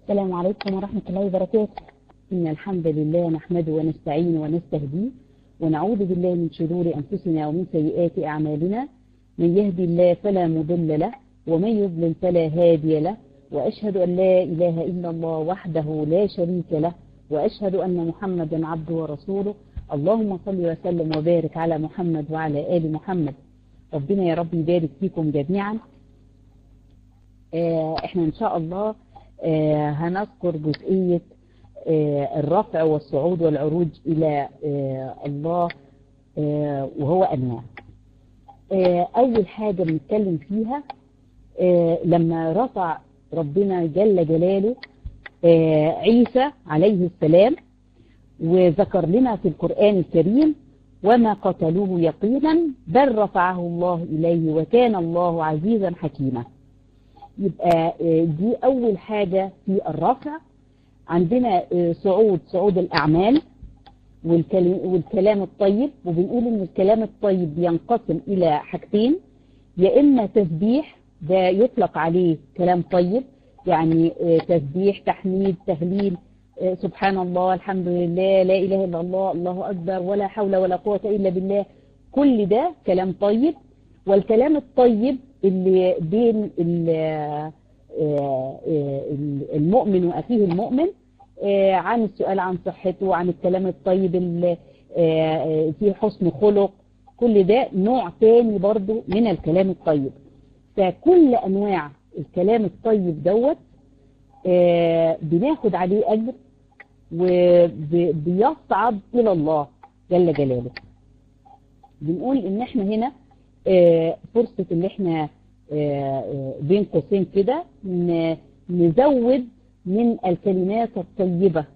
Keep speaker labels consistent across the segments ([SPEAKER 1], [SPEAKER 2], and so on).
[SPEAKER 1] السلام عليكم ورحمة الله وبركاته إن الحمد لله نحمده ونستعين ونستهديه ونعوذ بالله من شرور أنفسنا ومن سيئات أعمالنا من يهدي الله فلا مضل له ومن يضلل فلا هادي له وأشهد أن لا إله إلا الله وحده لا شريك له وأشهد أن محمدا عبده ورسوله اللهم صل وسلم وبارك على محمد وعلى آل محمد ربنا يا رب يبارك فيكم جميعا احنا ان شاء الله اه هنذكر جزئية اه الرفع والصعود والعروج الى اه الله وهو انواع اول حاجة بنتكلم فيها لما رفع ربنا جل جلاله عيسى عليه السلام وذكر لنا في القرآن الكريم وما قتلوه يقينا بل رفعه الله إليه وكان الله عزيزا حكيما يبقى دي أول حاجة في الرفع عندنا صعود صعود الأعمال والكلام الطيب وبنقول إن الكلام الطيب ينقسم إلى حاجتين يا إما تسبيح ده يطلق عليه كلام طيب يعني تسبيح تحميد تهليل سبحان الله الحمد لله لا إله إلا الله الله أكبر ولا حول ولا قوة إلا بالله كل ده كلام طيب والكلام الطيب اللي بين المؤمن وأخيه المؤمن عن السؤال عن صحته عن الكلام الطيب اللي فيه حسن خلق كل ده نوع تاني برضو من الكلام الطيب فكل أنواع الكلام الطيب دوت بناخد عليه أجر وبيصعد إلى الله جل جلاله بنقول إن احنا هنا فرصة إن احنا بين قوسين كده نزود من الكلمات الطيبة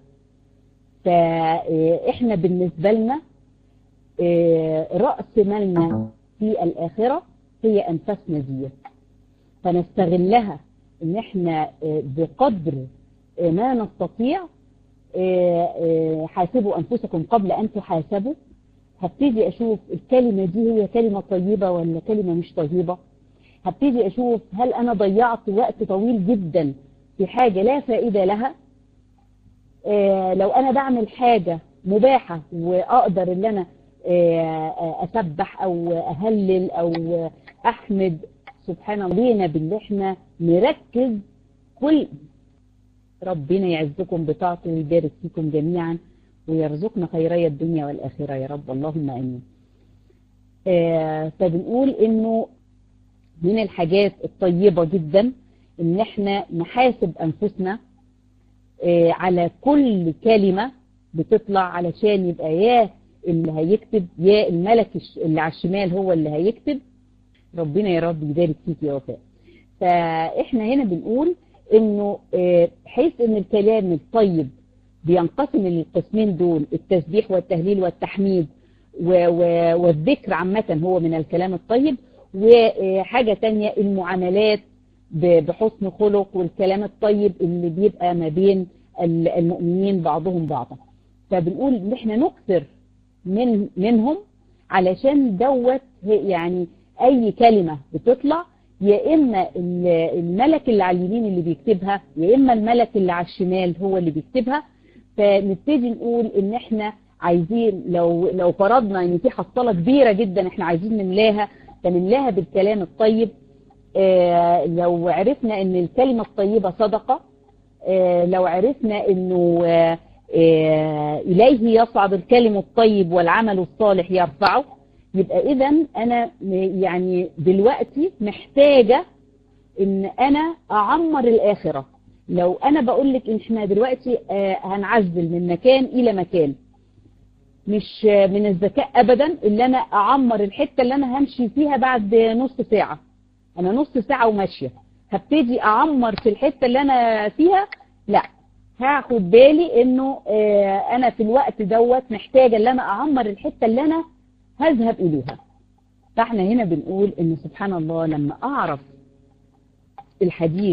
[SPEAKER 1] فإحنا بالنسبة لنا رأس مالنا في الآخرة هي أنفسنا دي فنستغلها ان احنا بقدر ما نستطيع حاسبوا انفسكم قبل ان تحاسبوا هبتدي اشوف الكلمة دي هي كلمة طيبة ولا كلمة مش طيبة هبتدي اشوف هل انا ضيعت وقت طويل جدا في حاجة لا فائدة لها لو انا بعمل حاجة مباحة واقدر ان انا اسبح او اهلل او احمد سبحان الله لينا باللي احنا نركز كل ربنا يعزكم بطاعته ويبارك فيكم جميعا ويرزقنا خيري الدنيا والآخرة يا رب اللهم أمين آه فبنقول انه من الحاجات الطيبة جدا ان احنا نحاسب انفسنا آه على كل كلمة بتطلع علشان يبقى يا اللي هيكتب يا الملك اللي على الشمال هو اللي هيكتب ربنا يا رب يبارك فيك يا وفاء فاحنا هنا بنقول انه حيث ان الكلام الطيب بينقسم للقسمين دول التسبيح والتهليل والتحميد والذكر عامة هو من الكلام الطيب وحاجة تانية المعاملات بحسن خلق والكلام الطيب اللي بيبقى ما بين المؤمنين بعضهم بعضا فبنقول ان احنا نكثر من منهم علشان دوت يعني اي كلمة بتطلع يا اما الملك اللي على اليمين اللي بيكتبها يا اما الملك اللي على الشمال هو اللي بيكتبها فنبتدي نقول ان احنا عايزين لو لو فرضنا ان في حصاله كبيره جدا احنا عايزين نملاها فنملاها بالكلام الطيب اه لو عرفنا ان الكلمه الطيبه صدقه اه لو عرفنا انه اه اليه يصعد الكلم الطيب والعمل الصالح يرفعه يبقى اذا انا يعني دلوقتي محتاجة ان انا اعمر الاخرة لو انا بقول لك ان احنا دلوقتي هنعزل من مكان الى مكان مش من الذكاء ابدا اللي انا اعمر الحتة اللي انا همشي فيها بعد نص ساعة انا نص ساعة وماشية هبتدي اعمر في الحتة اللي انا فيها لا هاخد بالي انه انا في الوقت دوت محتاجة ان انا اعمر الحتة اللي انا هذهب إليها فاحنا هنا بنقول ان سبحان الله لما اعرف الحديث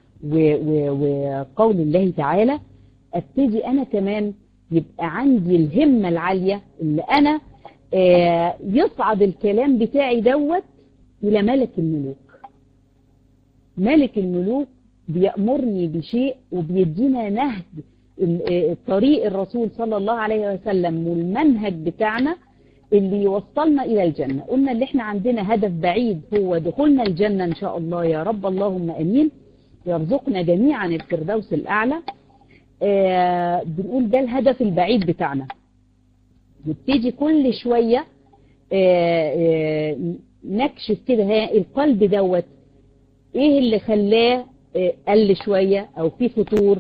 [SPEAKER 1] وقول الله تعالى ابتدي انا كمان يبقى عندي الهمة العالية اللي انا يصعد الكلام بتاعي دوت الى ملك الملوك ملك الملوك بيأمرني بشيء وبيدينا نهج طريق الرسول صلى الله عليه وسلم والمنهج بتاعنا اللي يوصلنا إلى الجنة قلنا اللي احنا عندنا هدف بعيد هو دخولنا الجنة إن شاء الله يا رب اللهم أمين يرزقنا جميعا الفردوس الأعلى آه بنقول ده الهدف البعيد بتاعنا نبتدي كل شوية آه آه نكشف كده القلب دوت ايه اللي خلاه قل شوية او في فتور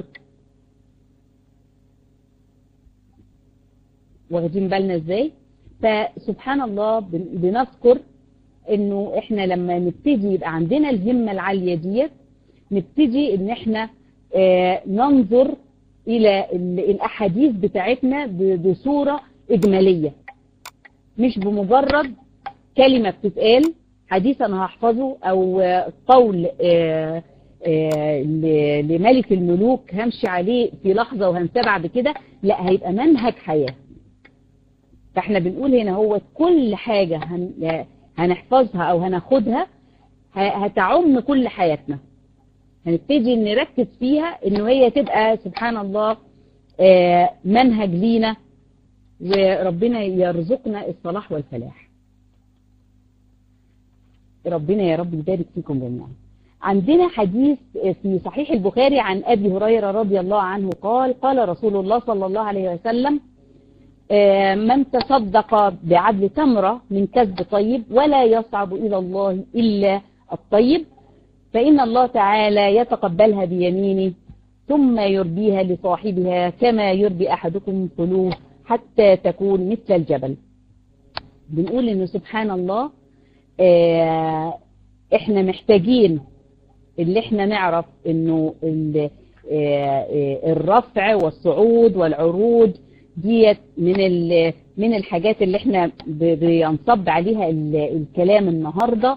[SPEAKER 1] واخدين بالنا ازاي فسبحان الله بنذكر انه احنا لما نبتدي يبقى عندنا الهمة العالية ديت نبتدي ان احنا ننظر الى الاحاديث بتاعتنا بصورة اجمالية مش بمجرد كلمة بتتقال حديث انا هحفظه او قول لملك الملوك همشي عليه في لحظة وهنساه بعد كده لا هيبقى منهج حياة فاحنا بنقول هنا هو كل حاجة هنحفظها او هناخدها هتعم كل حياتنا هنبتدي نركز فيها انه هي تبقى سبحان الله منهج لينا وربنا يرزقنا الصلاح والفلاح ربنا يا رب يبارك فيكم جميعا عندنا حديث في صحيح البخاري عن أبي هريرة رضي الله عنه قال قال رسول الله صلى الله عليه وسلم من تصدق بعدل تمرة من كسب طيب ولا يصعب إلى الله إلا الطيب فإن الله تعالى يتقبلها بيمينه ثم يربيها لصاحبها كما يربي أحدكم فلوه حتى تكون مثل الجبل بنقول إنه سبحان الله احنا محتاجين اللي احنا نعرف انه الرفع والصعود والعروض ديت من من الحاجات اللي احنا بينصب عليها الكلام النهاردة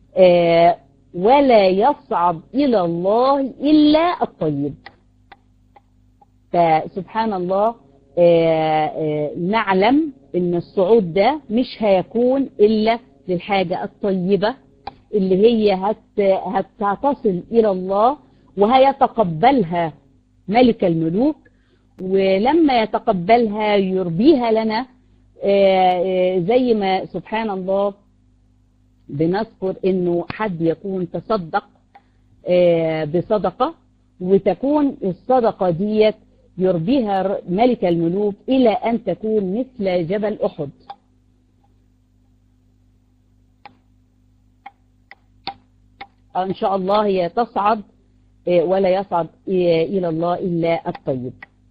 [SPEAKER 1] ولا يصعد الى الله الا الطيب فسبحان الله نعلم ان الصعود ده مش هيكون الا للحاجة الطيبة اللي هي هت هتصل إلى الله وهيتقبلها ملك الملوك ولما يتقبلها يربيها لنا زي ما سبحان الله بنذكر انه حد يكون تصدق بصدقة وتكون الصدقة ديت يربيها ملك الملوك إلى أن تكون مثل جبل أحد إن شاء الله هي تصعد ولا يصعد إلى الله إلا الطيب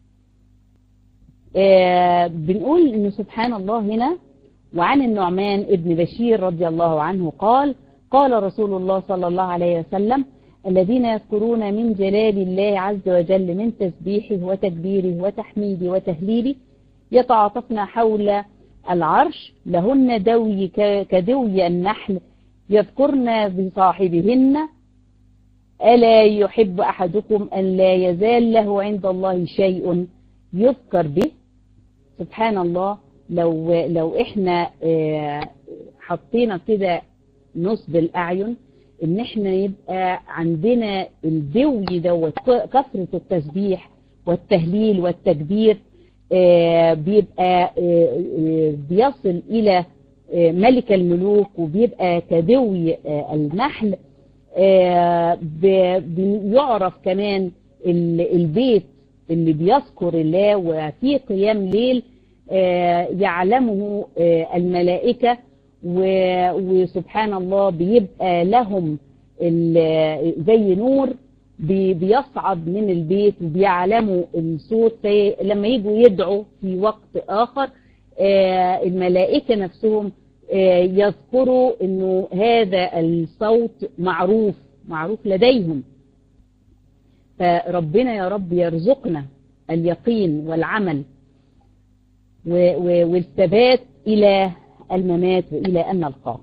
[SPEAKER 1] بنقول إنه سبحان الله هنا وعن النعمان ابن بشير رضي الله عنه قال قال رسول الله صلى الله عليه وسلم الذين يذكرون من جلال الله عز وجل من تسبيحه وتكبيره وتحميده وتهليله يتعاطفن حول العرش لهن دوي كدوي النحل يذكرن بصاحبهن ألا يحب أحدكم أن لا يزال له عند الله شيء يذكر به سبحان الله لو لو احنا حطينا كده نصب الأعين ان احنا يبقى عندنا الدوي دوت كثرة التسبيح والتهليل والتكبير بيبقى بيصل الى ملك الملوك وبيبقى كدوي النحل بيعرف كمان البيت اللي بيذكر الله وفي قيام ليل يعلمه الملائكة وسبحان الله بيبقى لهم زي نور بيصعد من البيت وبيعلموا الصوت لما يجوا يدعوا في وقت آخر الملائكة نفسهم يذكروا انه هذا الصوت معروف معروف لديهم فربنا يا رب يرزقنا اليقين والعمل والثبات إلى الممات وإلى أن نلقاه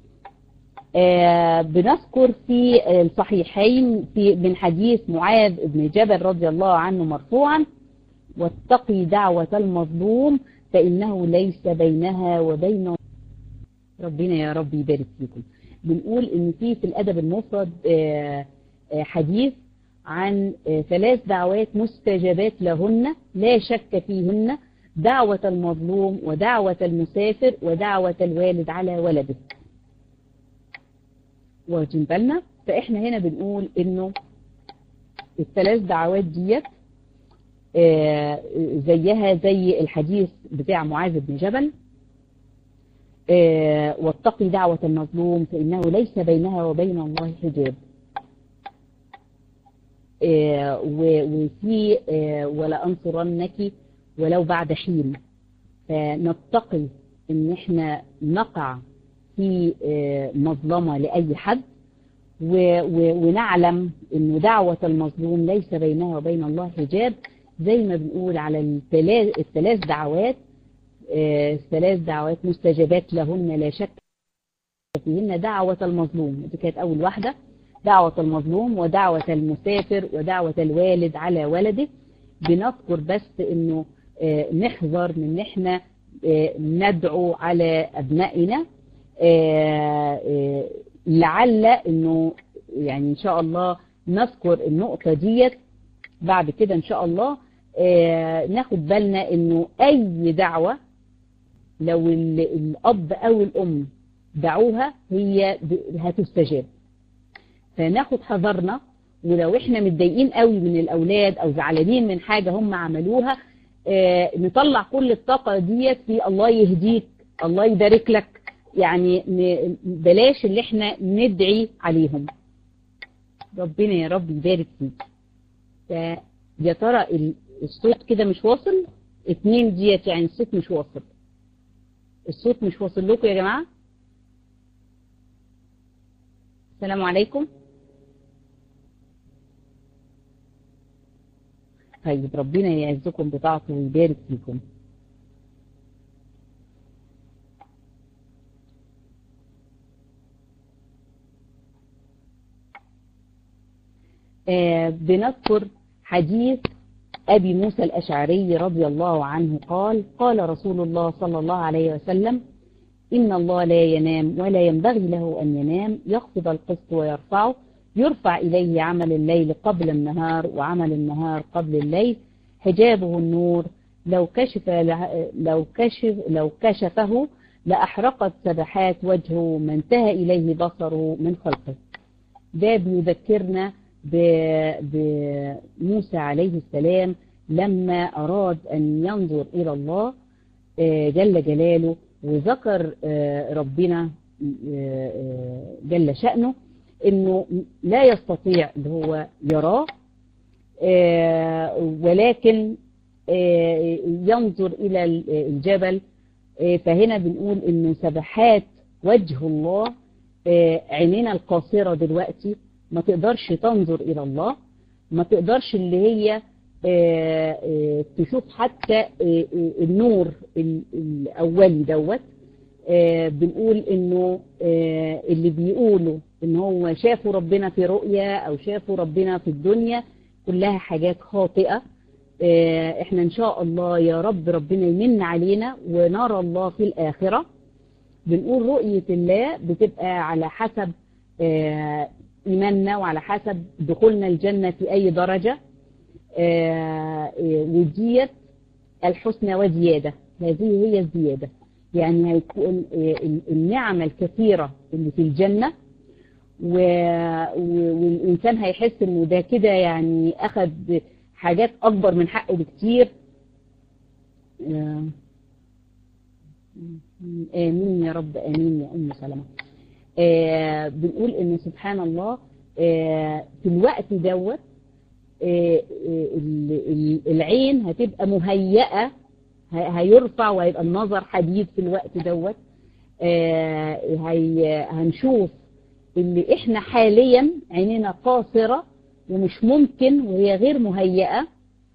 [SPEAKER 1] بنذكر في الصحيحين في من حديث معاذ بن جبل رضي الله عنه مرفوعا واتقي دعوة المظلوم فإنه ليس بينها وبين ربنا يا رب يبارك فيكم بنقول ان في في الادب المفرد حديث عن ثلاث دعوات مستجابات لهن لا شك فيهن دعوة المظلوم ودعوة المسافر ودعوة الوالد على ولده واخدين بالنا فاحنا هنا بنقول انه الثلاث دعوات ديت زيها زي الحديث بتاع معاذ بن جبل واتقي دعوة المظلوم فإنه ليس بينها وبين الله حجاب وفي ولا أنصرنك ولو بعد حين فنتقي ان احنا نقع في مظلمة لأي حد ونعلم ان دعوة المظلوم ليس بينها وبين الله حجاب زي ما بنقول على الثلاث دعوات ثلاث دعوات مستجابات لهن لا شك فيهن دعوة المظلوم دي كانت أول واحدة دعوة المظلوم ودعوة المسافر ودعوة الوالد على ولده بنذكر بس انه نحذر من ان احنا ندعو على ابنائنا لعل انه يعني ان شاء الله نذكر النقطة ديت بعد كده ان شاء الله ناخد بالنا انه اي دعوة لو الاب او الام دعوها هي هتستجاب فناخد حذرنا ولو احنا متضايقين قوي من الاولاد او زعلانين من حاجة هم عملوها اه نطلع كل الطاقة ديت في الله يهديك الله يبارك لك يعني بلاش اللي احنا ندعي عليهم ربنا يا رب يبارك فيك يا ترى الصوت كده مش واصل اتنين ديت يعني الصوت مش واصل الصوت مش واصل لكم يا جماعة السلام عليكم طيب ربنا يعزكم بطاعته ويبارك فيكم آه بنذكر حديث أبي موسى الأشعري رضي الله عنه قال قال رسول الله صلى الله عليه وسلم إن الله لا ينام ولا ينبغي له أن ينام يخفض القسط ويرفعه يرفع إليه عمل الليل قبل النهار وعمل النهار قبل الليل حجابه النور لو كشف لو كشف لو كشفه لأحرقت سبحات وجهه ما انتهى إليه بصره من خلقه ده بيذكرنا بموسى عليه السلام لما أراد أن ينظر إلى الله جل جلاله وذكر ربنا جل شأنه انه لا يستطيع اللي هو يراه ولكن ينظر الى الجبل فهنا بنقول انه سبحات وجه الله عينينا القاصرة دلوقتي ما تقدرش تنظر الى الله ما تقدرش اللي هي تشوف حتى النور الاولي دوت بنقول انه اللي بيقولوا ان هو شافوا ربنا في رؤية او شافوا ربنا في الدنيا كلها حاجات خاطئة احنا ان شاء الله يا رب ربنا يمن علينا ونرى الله في الاخرة بنقول رؤية الله بتبقى على حسب ايماننا وعلى حسب دخولنا الجنة في اي درجة وديت الحسنى وزيادة هذه هي الزيادة يعني هيكون النعمة الكثيرة اللي في الجنة والإنسان هيحس إنه ده كده يعني أخذ حاجات أكبر من حقه بكتير آمين يا رب آمين يا أم سلمة بنقول إن سبحان الله في الوقت دوت العين هتبقى مهيئة هيرفع وهيبقى النظر حديد في الوقت دوت هنشوف اللي احنا حاليا عينينا قاصرة ومش ممكن وهي غير مهيئة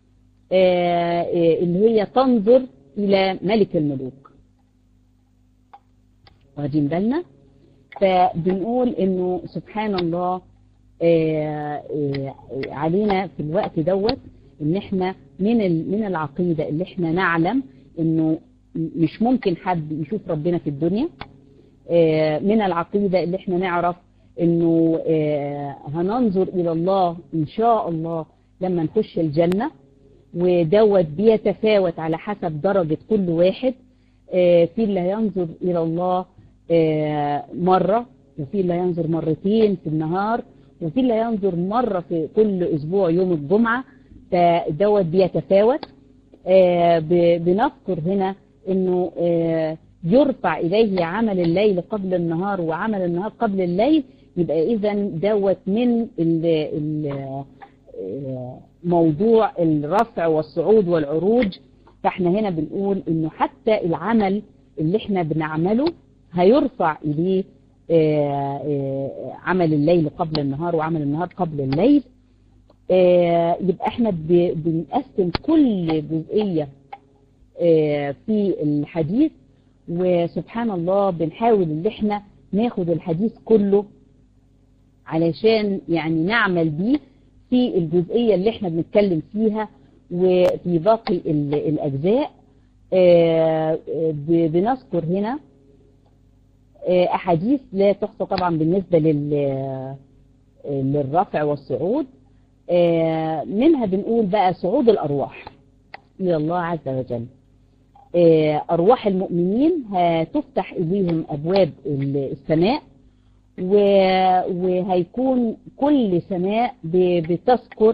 [SPEAKER 1] اللي هي تنظر الى ملك الملوك واخدين بالنا فبنقول انه سبحان الله علينا في الوقت دوت ان احنا من من العقيدة اللي احنا نعلم انه مش ممكن حد يشوف ربنا في الدنيا من العقيدة اللي احنا نعرف انه هننظر الى الله ان شاء الله لما نخش الجنة ودوت بيتفاوت على حسب درجة كل واحد في اللي هينظر الى الله مرة وفي اللي هينظر مرتين في النهار وفي اللي هينظر مرة في كل اسبوع يوم الجمعة فدوت بيتفاوت بنذكر هنا انه يرفع اليه عمل الليل قبل النهار وعمل النهار قبل الليل يبقى اذا دوت من موضوع الرفع والصعود والعروج فاحنا هنا بنقول انه حتى العمل اللي احنا بنعمله هيرفع اليه عمل الليل قبل النهار وعمل النهار قبل الليل يبقى احنا بنقسم كل جزئية في الحديث وسبحان الله بنحاول ان احنا ناخد الحديث كله علشان يعني نعمل بيه في الجزئية اللي احنا بنتكلم فيها وفي باقي الأجزاء بنذكر هنا أحاديث لا تحصى طبعا بالنسبة للرفع والصعود منها بنقول بقى صعود الأرواح إلى الله عز وجل أرواح المؤمنين هتفتح إليهم أبواب السماء وهيكون كل سماء بتذكر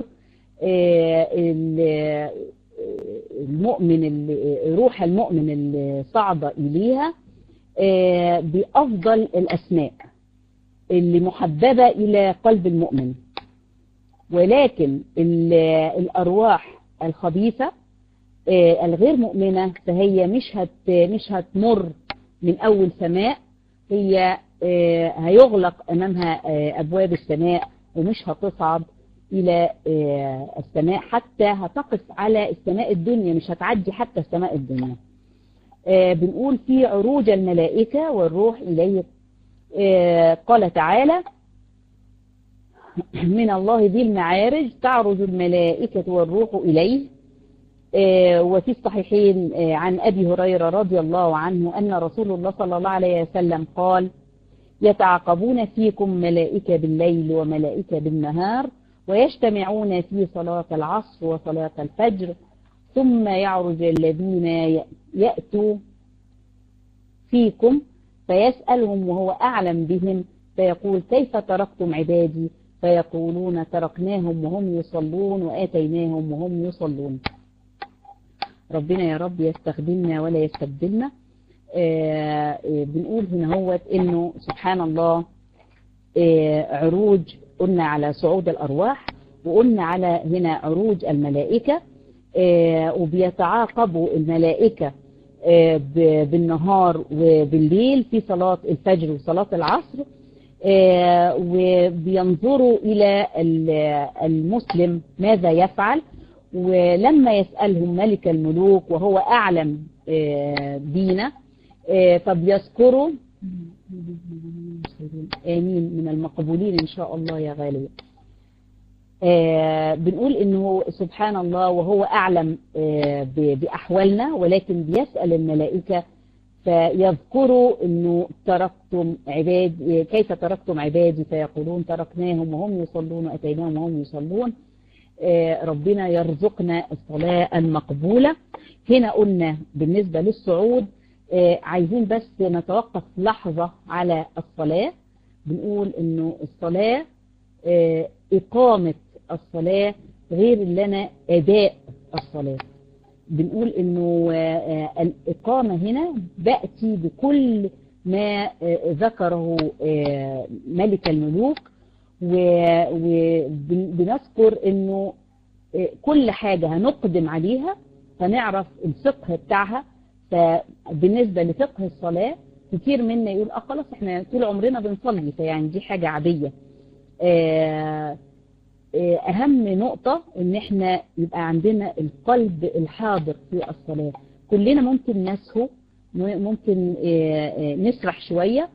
[SPEAKER 1] المؤمن روح المؤمن اللي صعد إليها بأفضل الأسماء اللي محببة إلى قلب المؤمن ولكن الأرواح الخبيثة الغير مؤمنة فهي مش هت مش هتمر من أول سماء هي هيغلق أمامها أبواب السماء ومش هتصعد إلى السماء حتى هتقف على السماء الدنيا مش هتعدي حتى السماء الدنيا بنقول في عروج الملائكة والروح إليه قال تعالى من الله ذي المعارج تعرج الملائكة والروح إليه وفي الصحيحين عن أبي هريرة رضي الله عنه أن رسول الله صلى الله عليه وسلم قال يتعاقبون فيكم ملائكة بالليل وملائكة بالنهار ويجتمعون في صلاة العصر وصلاة الفجر ثم يعرج الذين يأتوا فيكم فيسألهم وهو أعلم بهم فيقول كيف تركتم عبادي فيقولون تركناهم وهم يصلون وآتيناهم وهم يصلون ربنا يا رب يستخدمنا ولا يستبدلنا آه بنقول هنا هو انه سبحان الله آه عروج قلنا على صعود الارواح وقلنا على هنا عروج الملائكة آه وبيتعاقبوا الملائكة بالنهار وبالليل في صلاة الفجر وصلاة العصر وبينظروا إلى المسلم ماذا يفعل ولما يسألهم ملك الملوك وهو أعلم بينا فبيذكروا آمين من المقبولين إن شاء الله يا غالية بنقول إنه سبحان الله وهو أعلم بأحوالنا ولكن بيسأل الملائكة فيذكروا انه تركتم عبادي كيف تركتم عبادي فيقولون تركناهم وهم يصلون واتيناهم وهم يصلون ربنا يرزقنا الصلاة المقبولة هنا قلنا بالنسبة للصعود عايزين بس نتوقف لحظة على الصلاة بنقول انه الصلاة اقامة الصلاة غير اللي انا اداء الصلاة بنقول انه الاقامة هنا بأتي بكل ما ذكره ملك الملوك وبنذكر انه كل حاجة هنقدم عليها فنعرف الفقه بتاعها فبالنسبة لفقه الصلاة كتير منا يقول اه خلاص احنا طول عمرنا بنصلي فيعني دي حاجة عادية اهم نقطة ان احنا يبقى عندنا القلب الحاضر في الصلاة كلنا ممكن نسهو ممكن نسرح شوية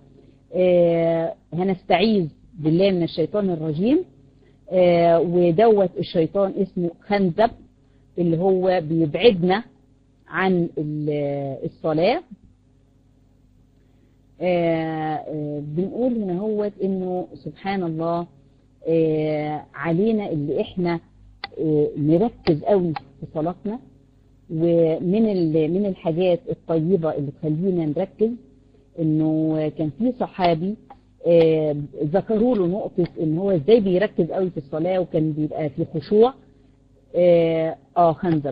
[SPEAKER 1] هنستعيذ بالله من الشيطان الرجيم ودوت الشيطان اسمه خنزب اللي هو بيبعدنا عن الصلاة آه، آه، بنقول هنا هو انه سبحان الله آه، علينا اللي احنا آه، نركز قوي في صلاتنا ومن ال- من الحاجات الطيبة اللي تخلينا نركز انه كان في صحابي آه، ذكروا له نقطة ان هو ازاي بيركز قوي في الصلاة وكان بيبقى في خشوع اه آه، خنزب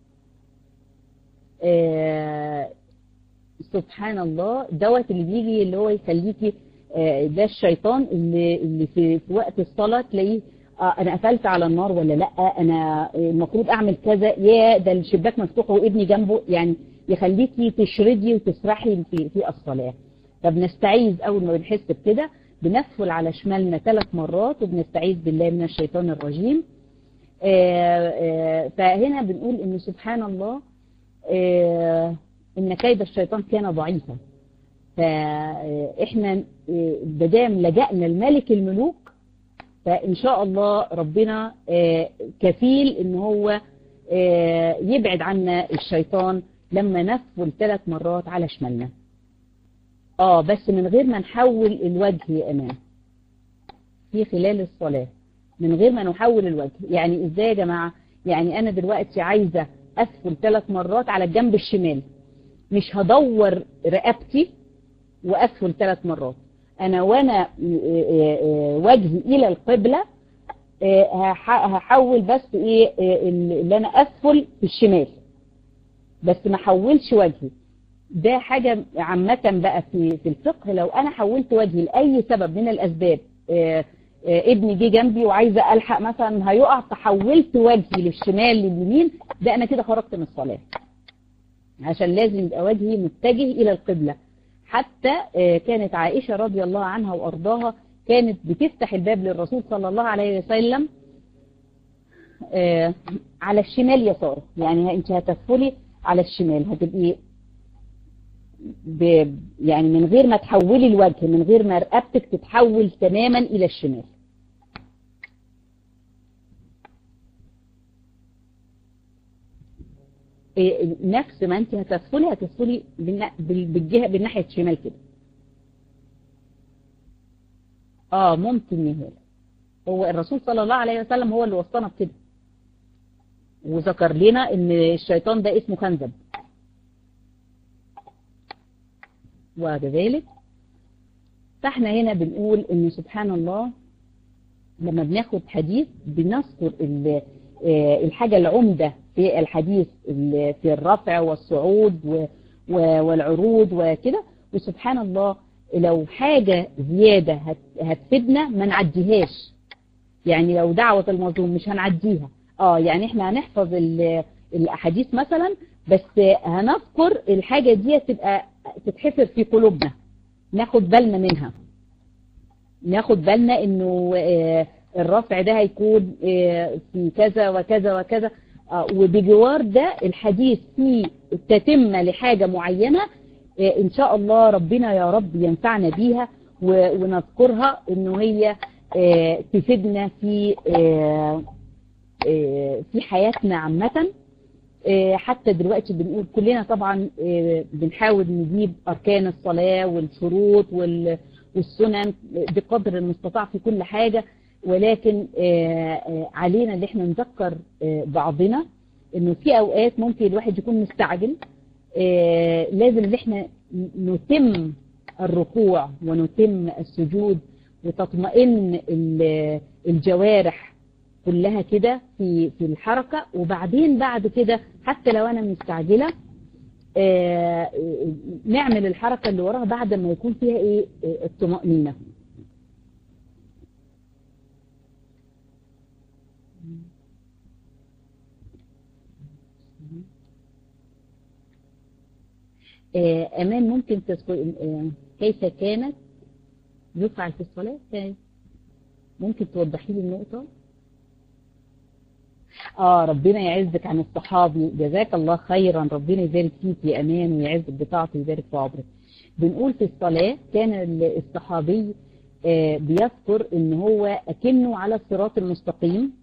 [SPEAKER 1] آه، سبحان الله دوت اللي بيجي اللي هو يخليكي آه، ده الشيطان اللي اللي في, في وقت الصلاة تلاقيه آه، انا قفلت على النار ولا لا انا المفروض اعمل كذا يا ده الشباك مفتوح وابني جنبه يعني يخليكي تشردي وتسرحي في في الصلاة فبنستعيذ اول ما بنحس بكده بنفل على شمالنا ثلاث مرات وبنستعيذ بالله من الشيطان الرجيم آه، آه، فهنا بنقول ان سبحان الله آه، ان كيد الشيطان كان ضعيفا فاحنا بدام لجأنا لملك الملوك فان شاء الله ربنا آه، كفيل ان هو آه، يبعد عنا الشيطان لما نفل ثلاث مرات على شمالنا اه بس من غير ما نحول الوجه يا امان في خلال الصلاة من غير ما نحول الوجه يعني ازاي يا جماعة يعني انا دلوقتي عايزة ادخل ثلاث مرات على الجنب الشمال مش هدور رقبتي وادخل ثلاث مرات انا وانا وجهي الى القبلة هحول بس ايه اللي انا ادخل في الشمال بس ما حولش وجهي ده حاجة عامة بقى في في الفقه لو انا حولت وجهي لاي سبب من الاسباب ابني جه جنبي وعايزه الحق مثلا هيقع فحولت وجهي للشمال لليمين ده انا كده خرجت من الصلاه عشان لازم يبقى وجهي متجه الى القبله حتى كانت عائشه رضي الله عنها وارضاها كانت بتفتح الباب للرسول صلى الله عليه وسلم على الشمال يسار يعني انت هتدخلي على الشمال هتبقي ب... يعني من غير ما تحولي الوجه من غير ما رقبتك تتحول تماما الى الشمال إيه نفس ما انت هتدخلي هتدخلي بالجهه بالناحيه الشمال كده اه ممكن نهال هو الرسول صلى الله عليه وسلم هو اللي وصانا بكده وذكر لنا ان الشيطان ده اسمه خنزب وكذلك فاحنا هنا بنقول ان سبحان الله لما بناخد حديث بنذكر الحاجة العمدة في الحديث في الرفع والصعود والعروض وكده وسبحان الله لو حاجة زيادة هتفيدنا ما نعديهاش يعني لو دعوة المظلوم مش هنعديها اه يعني احنا هنحفظ الاحاديث مثلا بس هنذكر الحاجة دي تبقى تتحفر في قلوبنا ناخد بالنا منها ناخد بالنا انه الرفع ده هيكون في كذا وكذا وكذا وبجوار ده الحديث فيه تتمة لحاجة معينة ان شاء الله ربنا يا رب ينفعنا بيها ونذكرها انه هي تفيدنا في في حياتنا عامة حتى دلوقتي بنقول كلنا طبعا بنحاول نجيب أركان الصلاة والشروط والسنن بقدر المستطاع في كل حاجة ولكن علينا ان احنا نذكر بعضنا انه في اوقات ممكن الواحد يكون مستعجل لازم ان احنا نتم الركوع ونتم السجود وتطمئن الجوارح كلها كده في في الحركة وبعدين بعد كده حتى لو انا مستعجلة آه نعمل الحركة اللي وراها بعد ما يكون فيها ايه الطمأنينة آه امان ممكن تذكر آه كيف كانت يفعل في الصلاة ممكن توضحي لي النقطة اه ربنا يعزك عن الصحابي جزاك الله خيرا ربنا يبارك فيك يا امان ويعزك بطاعته ويبارك في عمرك بنقول في الصلاة كان الصحابي آه بيذكر ان هو اكنه على الصراط المستقيم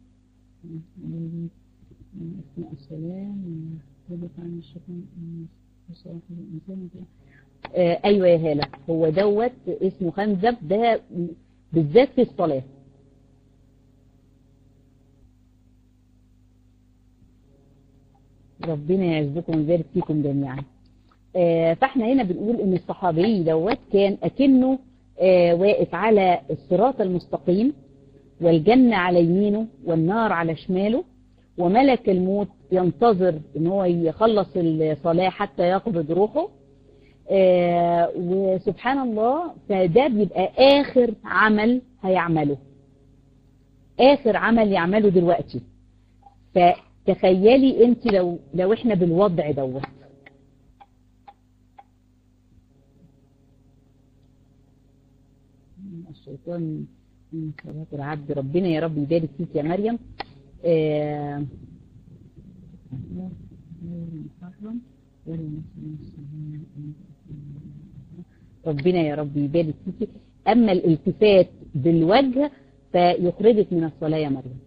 [SPEAKER 1] السلام عن الشيطان آه ايوه يا هالة هو دوت اسمه خنزب ده بالذات في الصلاة ربنا يعزكم ويبارك فيكم جميعا آه فاحنا هنا بنقول ان الصحابي دوت كان اكنه آه واقف على الصراط المستقيم والجنة على يمينه والنار على شماله وملك الموت ينتظر ان هو يخلص الصلاة حتى يقبض روحه آه وسبحان الله فده بيبقى اخر عمل هيعمله اخر عمل يعمله دلوقتي فتخيلي انت لو لو احنا بالوضع دوت الشيطان من صلاة العبد ربنا يا رب يبارك فيك يا مريم آه ربنا يا رب يبارك فيك أما الالتفات بالوجه فيخرجك من الصلاة يا مريم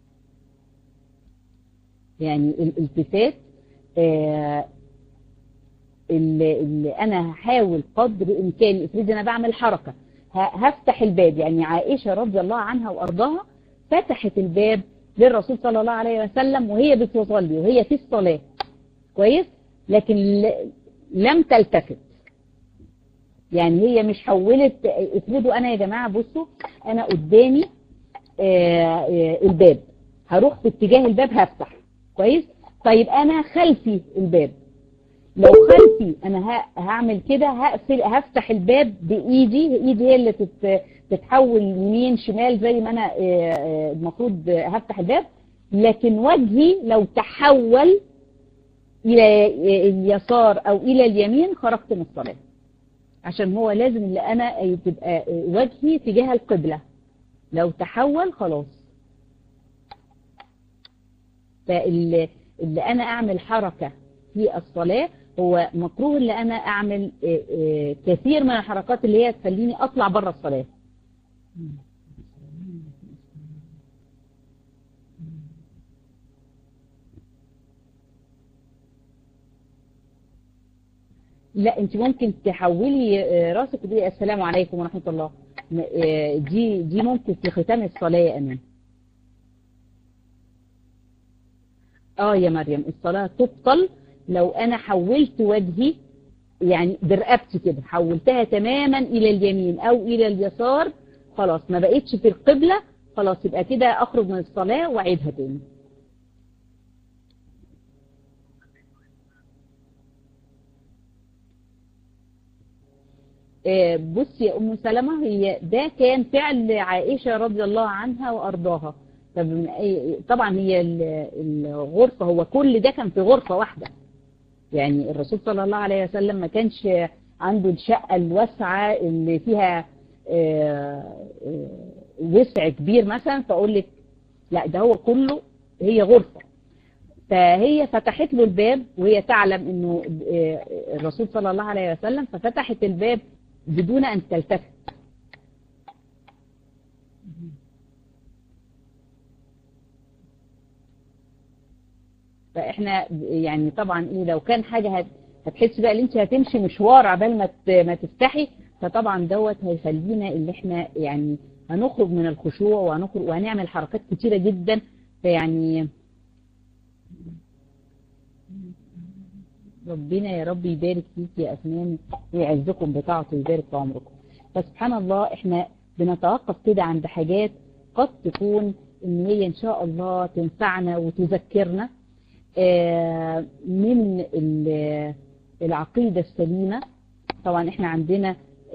[SPEAKER 1] يعني الالتفات آه اللي, اللي أنا هحاول قدر إمكاني افرضي أنا بعمل حركة هفتح الباب يعني عائشة رضي الله عنها وأرضاها فتحت الباب للرسول صلى الله عليه وسلم وهي بتصلي وهي في الصلاة كويس لكن لم تلتفت يعني هي مش حولت افرضوا انا يا جماعة بصوا انا قدامي الباب هروح في اتجاه الباب هفتح كويس طيب انا خلفي الباب لو خلفي انا هعمل كده هقفل هفتح الباب بايدي ايدي هي اللي تتحول يمين شمال زي ما انا المفروض هفتح الباب لكن وجهي لو تحول الى اليسار او الى اليمين خرجت من الصلاة عشان هو لازم اللي انا تبقى وجهي تجاه القبلة لو تحول خلاص فاللي اللي انا اعمل حركة في الصلاة هو مكروه اللي انا اعمل كثير من الحركات اللي هي تخليني اطلع بره الصلاة لا انت ممكن تحولي راسك ودي السلام عليكم ورحمة الله دي دي ممكن في ختام الصلاة يا امان اه يا مريم الصلاة تبطل لو انا حولت وجهي يعني برقبتي كده حولتها تماما الى اليمين او الى اليسار خلاص ما بقتش في القبلة خلاص يبقى كده اخرج من الصلاة واعيدها تاني بصي يا ام سلمة هي ده كان فعل عائشة رضي الله عنها وارضاها طبعا هي الغرفة هو كل ده كان في غرفة واحدة يعني الرسول صلى الله عليه وسلم ما كانش عنده الشقة الواسعة اللي فيها وسع كبير مثلا فأقول لك لا ده هو كله هي غرفة فهي فتحت له الباب وهي تعلم انه الرسول صلى الله عليه وسلم ففتحت الباب بدون ان تلتفت فاحنا يعني طبعا ايه لو كان حاجة هتحس بقى ان انت هتمشي مشوار عبال ما ما تفتحي فطبعا دوت هيخلينا اللي احنا يعني هنخرج من الخشوع وهنخرج وهنعمل حركات كتيرة جدا فيعني ربنا يا رب يبارك فيك يا أفنان ويعزكم بطاعته ويبارك في عمركم فسبحان الله احنا بنتوقف كده عند حاجات قد تكون ان هي ان شاء الله تنفعنا وتذكرنا من العقيدة السليمة طبعا احنا عندنا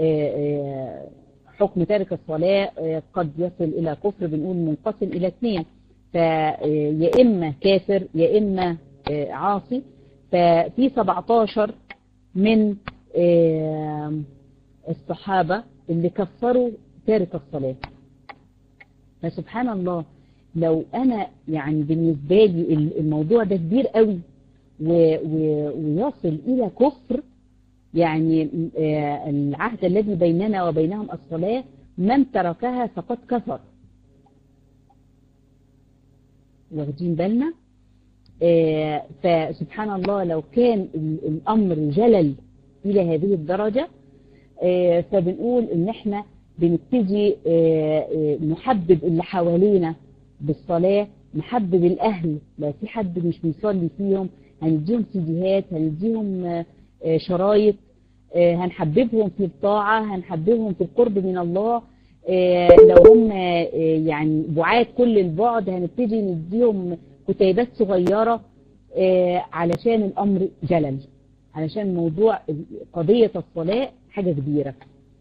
[SPEAKER 1] حكم تارك الصلاة قد يصل الى كفر بنقول منقسم الى اثنين فيا اما كافر يا اما عاصي ففي 17 من الصحابة اللي كفروا تارك الصلاة فسبحان الله لو انا يعني بالنسبة لي الموضوع ده كبير قوي ويصل الى كفر يعني العهد الذي بيننا وبينهم الصلاة من تركها فقد كفر واخدين بالنا فسبحان الله لو كان الأمر جلل إلى هذه الدرجة فبنقول إن إحنا بنبتدي نحبب اللي حوالينا بالصلاة نحبب الأهل لو في حد مش بيصلي فيهم هنديهم سيديهات هنديهم شرايط هنحببهم في الطاعة هنحببهم في القرب من الله لو هم يعني بعاد كل البعد هنبتدي نديهم كتيبات صغيرة علشان الأمر جلل علشان موضوع قضية الصلاة حاجة كبيرة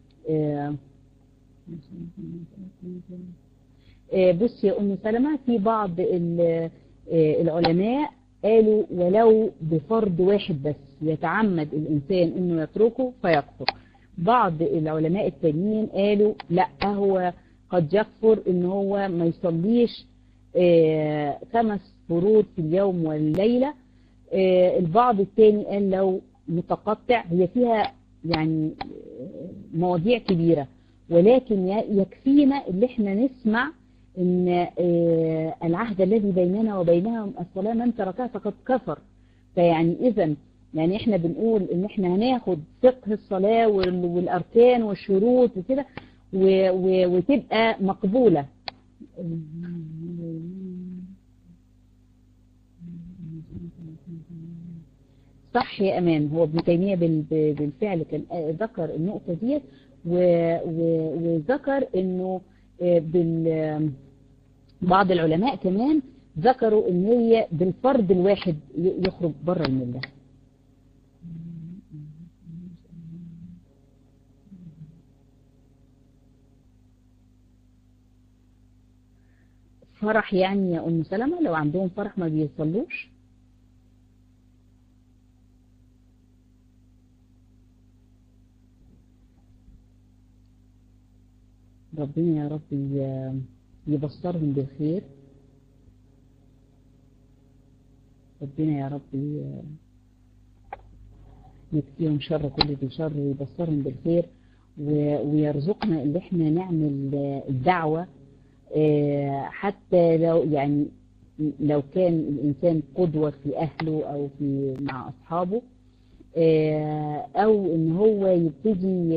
[SPEAKER 1] بص يا أم سلمة في بعض العلماء قالوا ولو بفرض واحد بس يتعمد الإنسان أنه يتركه فيكفر بعض العلماء التانيين قالوا لا هو قد يكفر ان هو ما يصليش خمس فروض في اليوم والليلة البعض التاني قال لو متقطع هي فيها يعني مواضيع كبيرة ولكن يكفينا اللي احنا نسمع ان العهد الذي بيننا وبينهم الصلاة من تركها فقد كفر فيعني اذا يعني احنا بنقول ان احنا هناخد فقه الصلاة والاركان والشروط وكده وتبقى مقبولة صح يا امان هو ابن تيمية بالفعل كان ذكر النقطة ديت وذكر انه بعض العلماء كمان ذكروا ان هي بالفرد الواحد يخرج بره المله فرح يعني يا أم سلمة لو عندهم فرح ما بيصلوش ربنا يا رب يبصرهم بالخير ربنا يا رب يكفيهم شر كل ذي شر ويبصرهم بالخير ويرزقنا اللي احنا نعمل الدعوة حتى لو يعني لو كان الإنسان قدوة في أهله أو في مع أصحابه أو إن هو يبتدي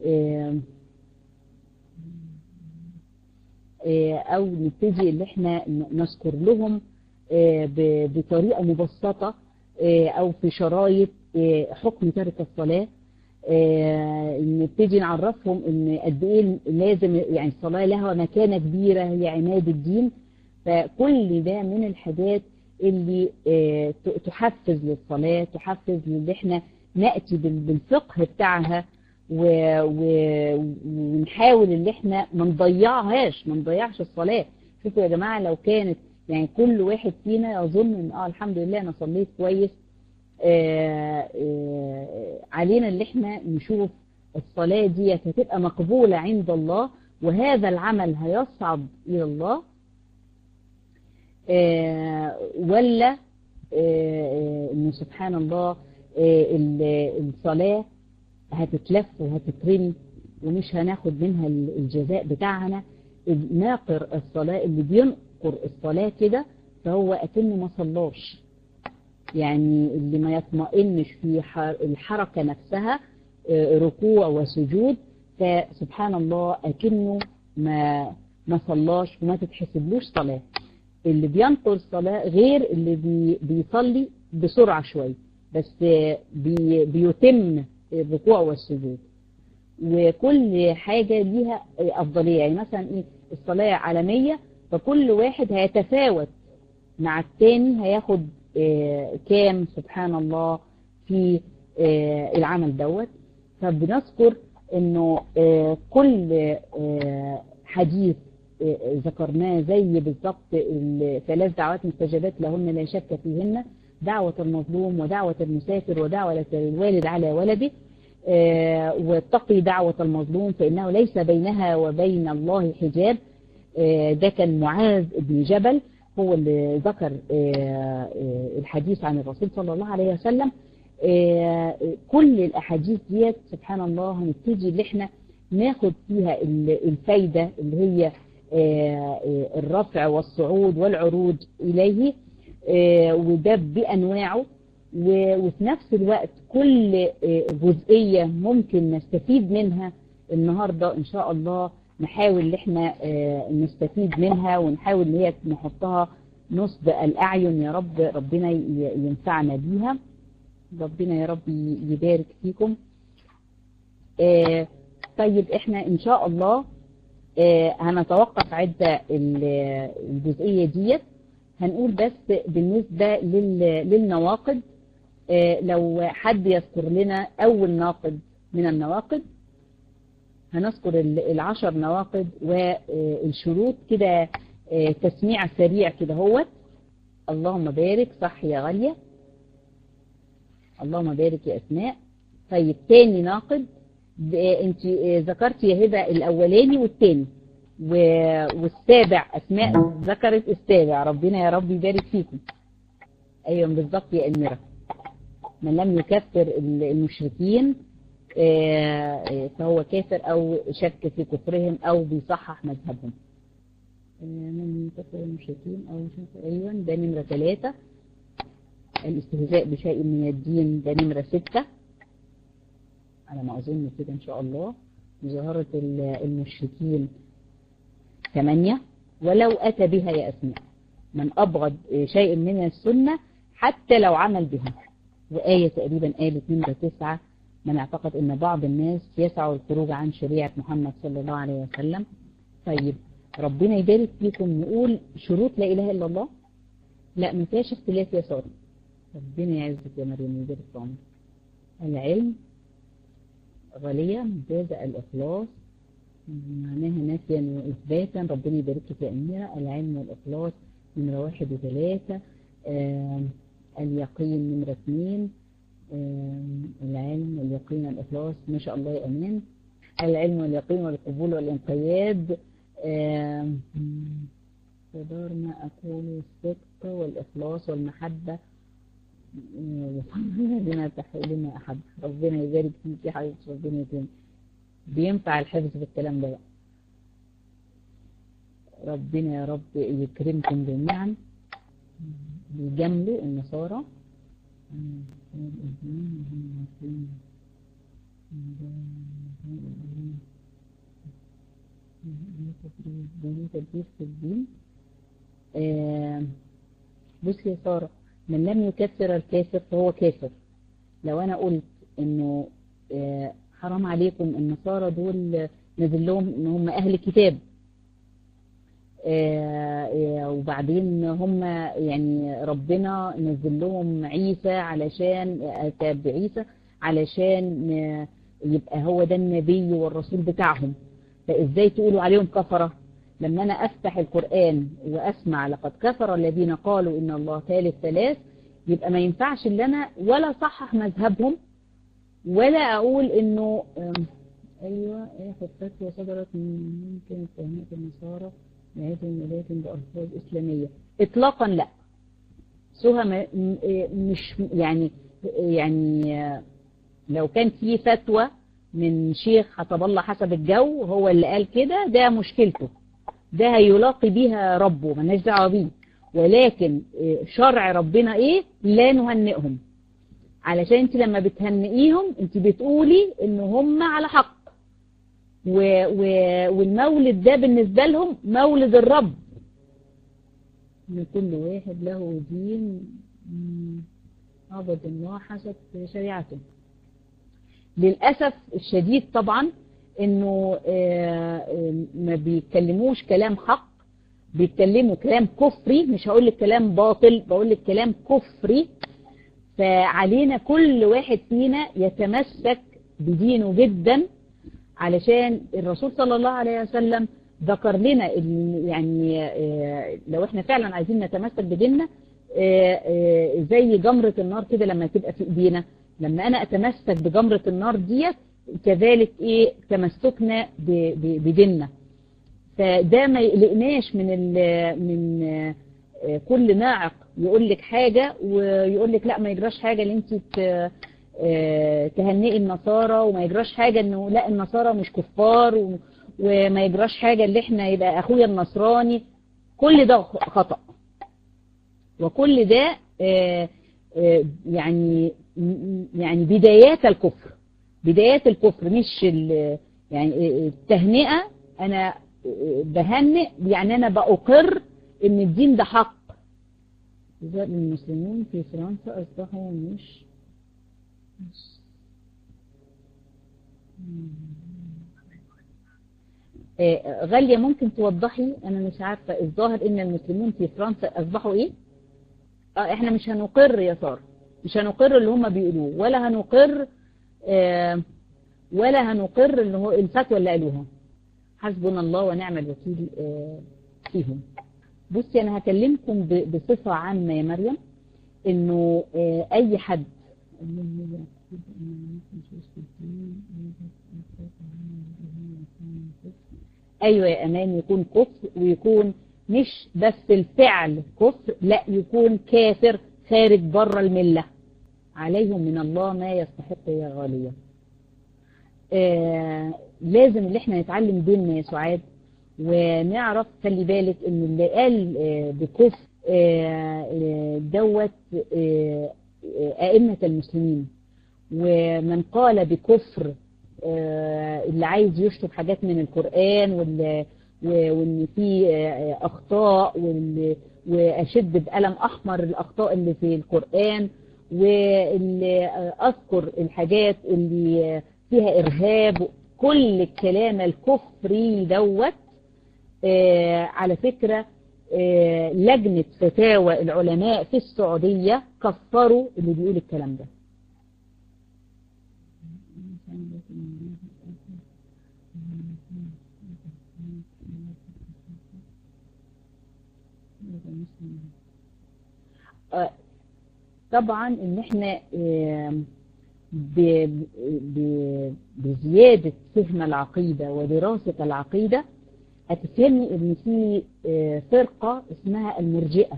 [SPEAKER 1] أو نبتدي اللي احنا نذكر لهم بطريقة مبسطة أو في شرايط حكم ترك الصلاة نبتدي نعرفهم ان قد ايه لازم يعني الصلاه لها مكانه كبيره هي عماد الدين فكل ده من الحاجات اللي تحفز للصلاه تحفز اللي احنا ناتي بالفقه بتاعها ونحاول ان احنا ما نضيعهاش ما نضيعش الصلاه شوفوا يا جماعه لو كانت يعني كل واحد فينا يظن ان اه الحمد لله انا صليت كويس آآ آآ علينا اللي احنا نشوف الصلاة دي هتبقى مقبولة عند الله وهذا العمل هيصعد إلى الله ولا انه سبحان الله الصلاة هتتلف وهتترمي ومش هناخد منها الجزاء بتاعنا ناقر الصلاة اللي بينقر الصلاة كده فهو أكنه ما صلاش يعني اللي ما يطمئنش في الحركة نفسها ركوع وسجود فسبحان الله أكنه ما ما صلاش وما تتحسبلوش صلاة اللي بينقر الصلاة غير اللي بي بيصلي بسرعة شوية بس بي بيتم الركوع والسجود وكل حاجة ليها أفضلية يعني مثلا إيه الصلاة عالمية فكل واحد هيتفاوت مع التاني هياخد كام سبحان الله في العمل دوت فبنذكر انه كل حديث ذكرناه زي بالظبط الثلاث دعوات مستجابات لهن لا شك فيهن دعوة المظلوم ودعوة المسافر ودعوة الوالد على ولده واتقي دعوة المظلوم فإنه ليس بينها وبين الله حجاب ده كان معاذ بن جبل هو اللي ذكر الحديث عن الرسول صلى الله عليه وسلم كل الأحاديث ديت سبحان الله هنبتدي اللي احنا ناخد فيها الفايدة اللي هي الرفع والصعود والعروج إليه وده بأنواعه وفي نفس الوقت كل جزئية ممكن نستفيد منها النهاردة إن شاء الله نحاول ان احنا نستفيد منها ونحاول ان هي نحطها نصب الأعين يا رب ربنا ينفعنا بيها ربنا يا رب يبارك فيكم طيب احنا ان شاء الله هنتوقف عند الجزئية ديت هنقول بس بالنسبة للنواقد لو حد يذكر لنا أول ناقد من النواقد هنذكر العشر نواقد والشروط كده تسميع سريع كده هو اللهم بارك صح يا غالية اللهم بارك يا أسماء طيب تاني ناقد انت ذكرت يا هبة الأولاني والتاني والسابع أسماء ذكرت السابع ربنا يا رب يبارك فيكم أيوة بالظبط يا أميرة من لم يكفر المشركين فهو كافر أو شك في كفرهم أو بيصحح مذهبهم من يكفر المشركين أو شك أيوة ده نمرة ثلاثة الاستهزاء بشيء من الدين ده نمرة ستة على ما أظن كده إن شاء الله مظاهرة المشركين ثمانية ولو أتى بها يا أسماء من أبغض شيء من السنة حتى لو عمل بها وآية تقريبا قالت نمرة تسعة من اعتقد أن بعض الناس يسعوا الخروج عن شريعة محمد صلى الله عليه وسلم طيب ربنا يبارك فيكم نقول شروط لا إله إلا الله لا ما فيهاش اختلاف يا سارة ربنا يعزك يا مريم يبارك في عمرك العلم غالية ممتازة الإخلاص معناها نفيا وإثباتا ربنا يبارك لك يا أميرة العلم والإخلاص نمرة واحد وثلاثة آه اليقين نمرة اثنين آه العلم واليقين والإخلاص ما شاء الله يا أمان العلم واليقين والقبول والانقياد آه تدار ما أقول الصدق والإخلاص والمحبة بما تحولنا أحد ربنا يبارك فيك يا حبيبتي ربنا يكرمك بينفع الحفظ في الكلام ده بقى ربنا يا رب يكرمكم جميعا بيجاملوا النصارى تدريس في الدين بص يا سارة من لم يكفر الكافر فهو كافر لو انا قلت انه حرام عليكم النصارى دول نزل لهم ان هم اهل كتاب وبعدين هم يعني ربنا نزل لهم عيسى علشان اتى بعيسى علشان يبقى هو ده النبي والرسول بتاعهم فازاي تقولوا عليهم كفرة لما انا افتح القرآن واسمع لقد كفر الذين قالوا ان الله ثالث ثلاث يبقى ما ينفعش ان انا ولا صحح مذهبهم ولا اقول انه ايوه ايه فتوى صدرت ممكن اتهامات النصارى نهايتهم ولكن بألفاظ إسلامية إطلاقا لا سهى مش يعني يعني لو كان في فتوى من شيخ حسب الله حسب الجو هو اللي قال كده ده مشكلته ده هيلاقي بيها ربه مالناش دعوه بيه ولكن شرع ربنا ايه لا نهنئهم علشان انت لما بتهنئيهم انت بتقولي ان هم على حق و و والمولد ده بالنسبة لهم مولد الرب ان كل واحد له دين عبد الله حسب شريعته للأسف الشديد طبعا انه ما بيتكلموش كلام حق بيتكلموا كلام كفري مش هقول لك كلام باطل بقول لك كلام كفري فعلينا كل واحد فينا يتمسك بدينه جدا علشان الرسول صلى الله عليه وسلم ذكر لنا يعني لو احنا فعلا عايزين نتمسك بديننا زي جمرة النار كده لما تبقى في ايدينا لما انا اتمسك بجمرة النار ديت كذلك ايه تمسكنا بديننا فده ما يقلقناش من من كل ناعق يقول لك حاجة ويقول لك لا ما يجراش حاجة اللي انت تهنئي النصارى وما يجراش حاجة انه لا النصارى مش كفار وما يجراش حاجة اللي احنا يبقى اخويا النصراني كل ده خطأ وكل ده يعني يعني بدايات الكفر بدايات الكفر مش يعني التهنئة أنا بهنئ يعني أنا بأقر إن الدين ده حق إذا المسلمين في فرنسا أصبحوا مش غالية ممكن توضحي أنا مش عارفة الظاهر إن المسلمين في فرنسا أصبحوا إيه آه إحنا مش هنقر يا سارة مش هنقر اللي هم بيقولوه ولا هنقر آه ولا هنقر اللي هو الفتوى اللي قالوها حسبنا الله ونعم الوكيل آه فيهم بصي أنا هكلمكم بصفة عامة يا مريم إنه أي حد أيوة يا أمان يكون كفر ويكون مش بس الفعل كفر لا يكون كافر خارج بره الملة عليهم من الله ما يستحق يا غالية آه لازم اللي احنا نتعلم ديننا يا سعاد ونعرف خلي بالك ان اللي قال آه بكفر آه دوت أئمة المسلمين ومن قال بكفر اللي عايز يشطب حاجات من القرآن وان في اخطاء واشد بقلم احمر الاخطاء اللي في القرآن واللي اذكر الحاجات اللي فيها ارهاب كل الكلام الكفري دوت على فكرة لجنة فتاوى العلماء في السعودية كفروا اللي بيقول الكلام ده طبعا ان احنا بزيادة فهم العقيدة ودراسة العقيدة هتفهمي ان في فرقة اسمها المرجئة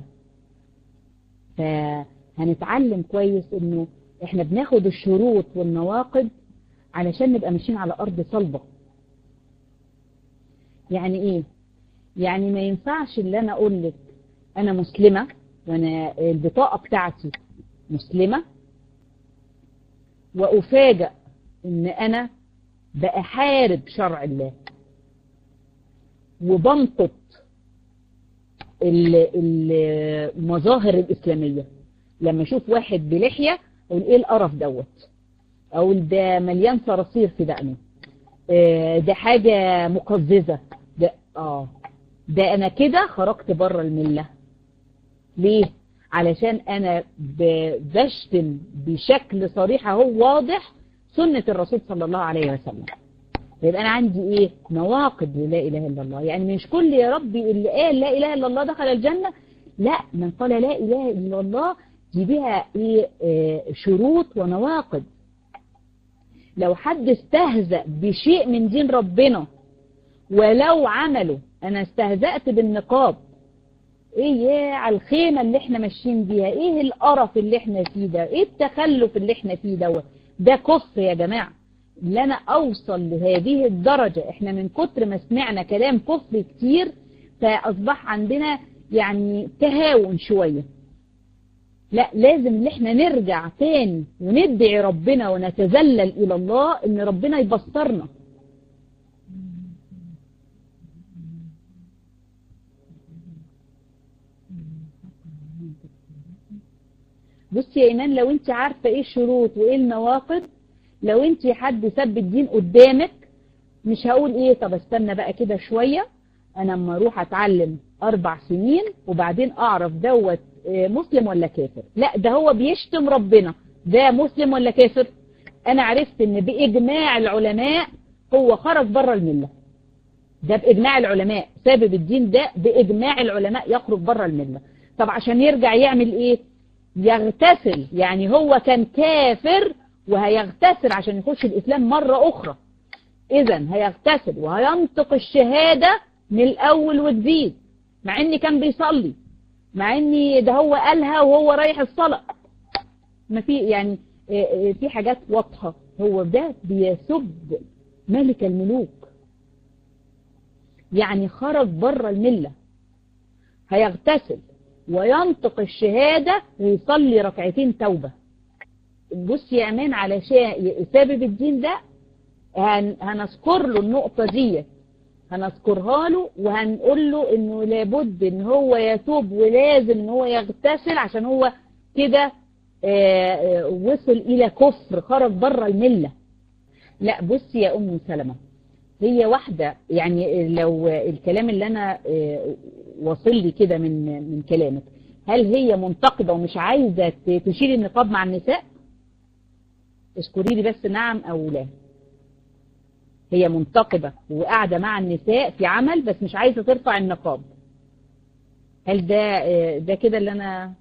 [SPEAKER 1] فهنتعلم كويس انه احنا بناخد الشروط والنواقض علشان نبقى ماشيين على ارض صلبة يعني ايه يعني ما ينفعش اللي انا اقول لك انا مسلمة وانا البطاقة بتاعتي مسلمة وافاجأ ان انا بأحارب شرع الله وبنطط المظاهر الإسلامية لما اشوف واحد بلحية اقول ايه القرف دوت اقول ده مليان صراصير في دقنه ده حاجة مقززة ده اه ده انا كده خرجت بره الملة ليه علشان انا بشتم بشكل صريح اهو واضح سنة الرسول صلى الله عليه وسلم يبقى انا عندي ايه نواقض لا اله الا الله يعني مش كل يا ربي اللي قال لا اله الا الله دخل الجنة لا من قال لا اله الا الله دي بها ايه آه شروط ونواقض لو حد استهزأ بشيء من دين ربنا ولو عمله انا استهزأت بالنقاب ايه يا على الخيمة اللي احنا ماشيين بيها ايه القرف اللي احنا فيه ده ايه التخلف اللي احنا فيه دوت ده كفر يا جماعة اللي انا اوصل لهذه الدرجة احنا من كتر ما سمعنا كلام كفر كتير فاصبح عندنا يعني تهاون شوية لا لازم ان احنا نرجع تاني وندعي ربنا ونتذلل الى الله ان ربنا يبصرنا بصي يا ايمان لو انت عارفة ايه الشروط وايه النواقض لو انت حد سب الدين قدامك مش هقول ايه طب استنى بقى كده شوية انا اما اروح اتعلم اربع سنين وبعدين اعرف دوت مسلم ولا كافر لا ده هو بيشتم ربنا ده مسلم ولا كافر انا عرفت ان باجماع العلماء هو خرج بره الملة ده باجماع العلماء سبب الدين ده باجماع العلماء يخرج بره الملة طب عشان يرجع يعمل ايه يغتسل يعني هو كان كافر وهيغتسل عشان يخش الإسلام مرة أخرى إذا هيغتسل وهينطق الشهادة من الأول وجديد مع إني كان بيصلي مع إني ده هو قالها وهو رايح الصلاة ما في يعني في حاجات واضحة هو ده بيسب ملك الملوك يعني خرج بره الملة هيغتسل وينطق الشهادة ويصلي ركعتين توبة بص يا امان علشان سبب الدين ده هن هنذكر له النقطة دي هنذكرها له وهنقول له انه لابد ان هو يتوب ولازم ان هو يغتسل عشان هو كده وصل الى كفر خرج بره الملة لا بص يا ام سلمة هي واحدة يعني لو الكلام اللي انا وصل لي كده من من كلامك هل هي منتقبة ومش عايزة تشيل النقاب مع النساء اذكري لي بس نعم او لا هي منتقبة وقاعدة مع النساء في عمل بس مش عايزة ترفع النقاب هل ده ده كده اللي انا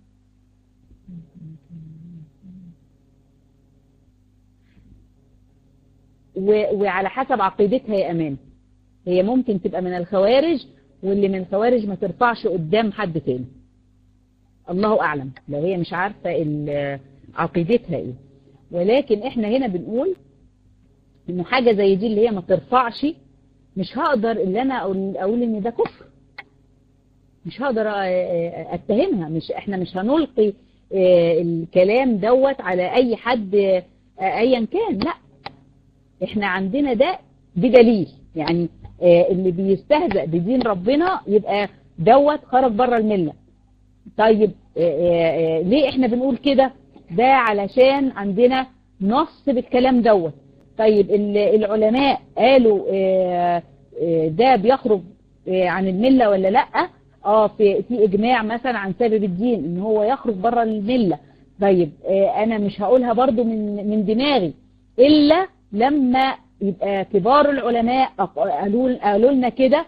[SPEAKER 1] وعلى حسب عقيدتها يا امان هي ممكن تبقى من الخوارج واللي من الخوارج ما ترفعش قدام حد تاني الله اعلم لو هي مش عارفة عقيدتها ايه ولكن احنا هنا بنقول انه حاجة زي دي اللي هي ما ترفعش مش هقدر اللي انا اقول, أقول ان ده كفر مش هقدر اتهمها مش احنا مش هنلقي الكلام دوت على اي حد ايا كان لا احنا عندنا ده بدليل يعني اللي بيستهزأ بدين ربنا يبقى دوت خرج بره الملة طيب ليه احنا بنقول كده ده علشان عندنا نص بالكلام دوت طيب العلماء قالوا ده بيخرج عن الملة ولا لا اه في في اجماع مثلا عن سبب الدين ان هو يخرج بره الملة طيب انا مش هقولها برضو من من دماغي الا لما يبقى كبار العلماء قالوا قالوا لنا كده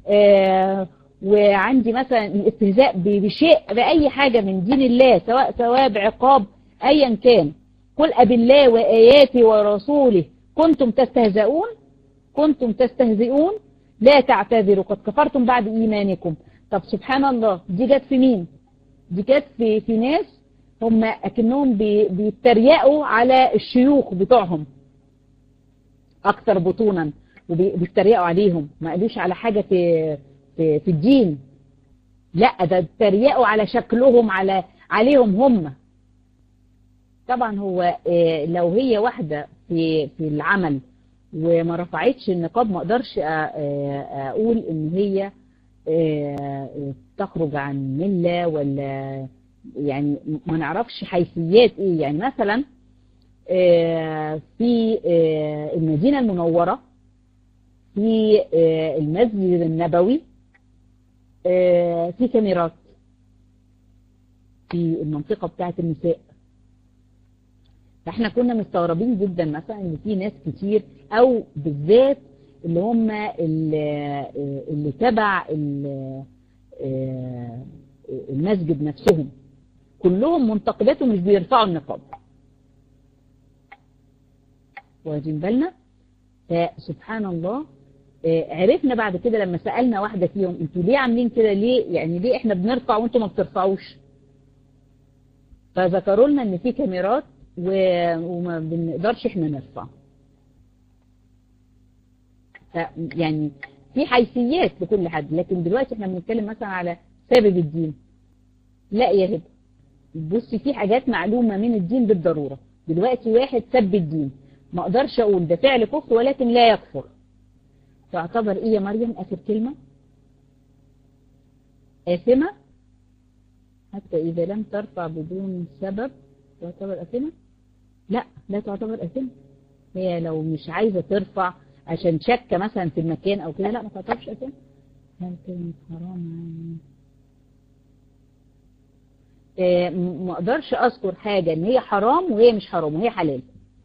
[SPEAKER 1] وعندي مثلا الاستهزاء بشيء بأي حاجة من دين الله سواء ثواب عقاب ايا كان قل أب الله وآياته ورسوله كنتم تستهزئون كنتم تستهزئون لا تعتذروا قد كفرتم بعد إيمانكم طب سبحان الله دي جت في مين دي جت في, في ناس هم أكنهم بيتريقوا على الشيوخ بتوعهم أكثر بطونا وبيتريقوا عليهم ما قالوش على حاجة في, في, في الدين لا ده اتريقوا على شكلهم على عليهم هم طبعا هو لو هي واحدة في في العمل وما رفعتش النقاب ما اقدرش اقول ان هي تخرج عن ملة ولا يعني ما نعرفش حيثيات ايه يعني مثلا في المدينة المنورة في المسجد النبوي في كاميرات في المنطقة بتاعة النساء فاحنا كنا مستغربين جدا مثلا ان في ناس كتير او بالذات اللي هم اللي, اللي تبع المسجد نفسهم كلهم منتقبات ومش بيرفعوا النقاب واخدين بالنا فسبحان الله عرفنا بعد كده لما سألنا واحدة فيهم انتوا ليه عاملين كده ليه يعني ليه احنا بنرفع وانتوا ما بترفعوش فذكروا لنا ان في كاميرات وما بنقدرش احنا نرفع يعني في حيثيات لكل حد لكن دلوقتي احنا بنتكلم مثلا على سبب الدين لا يا هبه بصي في حاجات معلومة من الدين بالضرورة دلوقتي واحد سب الدين ما اقدرش اقول ده فعل كفر ولكن لا يكفر تعتبر ايه يا مريم اخر كلمة آثمة حتى اذا لم ترفع بدون سبب تعتبر آثمة لا لا تعتبر آثمة هي لو مش عايزة ترفع عشان شكة مثلا في المكان او كده لا ما تعتبرش آثمة هل كانت حرام آه ما اقدرش اذكر حاجة ان هي حرام وهي مش حرام وهي حلال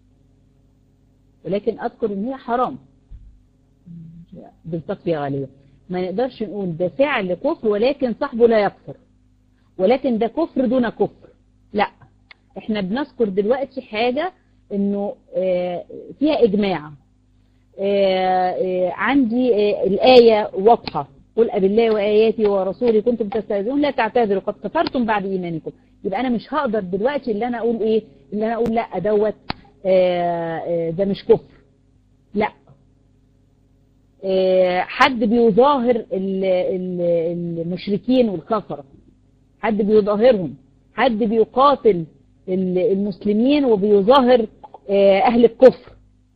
[SPEAKER 1] ولكن اذكر ان هي حرام بالتقوية غالية ما نقدرش نقول ده فعل كفر ولكن صاحبه لا يكفر ولكن ده كفر دون كفر لا احنا بنذكر دلوقتي حاجة انه اه فيها اجماع اه اه عندي الآية واضحة قل أب الله وآياتي ورسولي كنتم تستهزئون لا تعتذروا قد كفرتم بعد إيمانكم يبقى أنا مش هقدر دلوقتي اللي أنا أقول إيه اللي أنا أقول لا دوت ده مش كفر لا حد بيظاهر المشركين والكفرة حد بيظاهرهم حد بيقاتل المسلمين وبيظاهر أهل الكفر